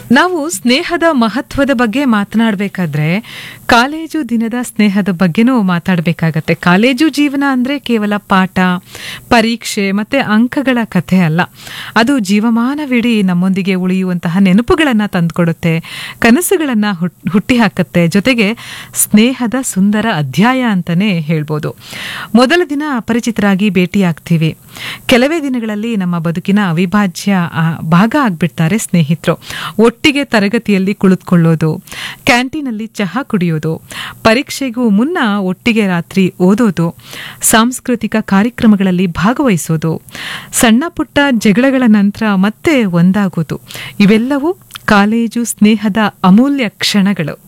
ನಾವು ಸ್ನೇಹದ ಮಹತ್ವದ ಬಗ್ಗೆ ಮಾತನಾಡಬೇಕಾದ್ರೆ ಕಾಲೇಜು ದಿನದ ಸ್ನೇಹದ ಬಗ್ಗೆನೂ ಮಾತಾಡಬೇಕಾಗತ್ತೆ ಕಾಲೇಜು ಜೀವನ ಅಂದ್ರೆ ಕೇವಲ ಪಾಠ ಪರೀಕ್ಷೆ ಮತ್ತೆ ಅಂಕಗಳ ಕಥೆ ಅಲ್ಲ ಅದು ಜೀವಮಾನವಿಡೀ ನಮ್ಮೊಂದಿಗೆ ಉಳಿಯುವಂತಹ ನೆನಪುಗಳನ್ನ ತಂದುಕೊಡುತ್ತೆ ಕನಸುಗಳನ್ನ ಹುಟ್- ಹುಟ್ಟಿ ಹಾಕತ್ತೆ ಜೊತೆಗೆ ಸ್ನೇಹದ ಸುಂದರ ಅಧ್ಯಾಯ ಅಂತಾನೆ ಹೇಳ್ಬೋದು ಮೊದಲ ದಿನ ಅಪರಿಚಿತರಾಗಿ ಭೇಟಿಯಾಗ್ತೀವಿ ಕೆಲವೇ ದಿನಗಳಲ್ಲಿ ನಮ್ಮ ಬದುಕಿನ ಅವಿಭಾಜ್ಯ ಆ, ಭಾಗ ಆಗ್ಬಿಡ್ತಾರೆ ಸ್ನೇಹಿತರು ಒಟ್ಟಿಗೆ ತರಗತಿಯಲ್ಲಿ ಕುಳಿತುಕೊಳ್ಳೋದು ಕ್ಯಾಂಟೀನಲ್ಲಿ ಚಹಾ ಕುಡಿಯೋದು ಪರೀಕ್ಷೆಗೂ ಮುನ್ನ ಒಟ್ಟಿಗೆ ರಾತ್ರಿ ಓದೋದು ಸಾಂಸ್ಕೃತಿಕ ಕಾರ್ಯಕ್ರಮಗಳಲ್ಲಿ ಭಾಗವಹಿಸೋದು ಸಣ್ಣ ಪುಟ್ಟ ಜಗಳಗಳ ನಂತರ ಮತ್ತೆ ಒಂದಾಗೋದು ಇವೆಲ್ಲವೂ ಕಾಲೇಜು ಸ್ನೇಹದ ಅಮೂಲ್ಯ ಕ್ಷಣಗಳು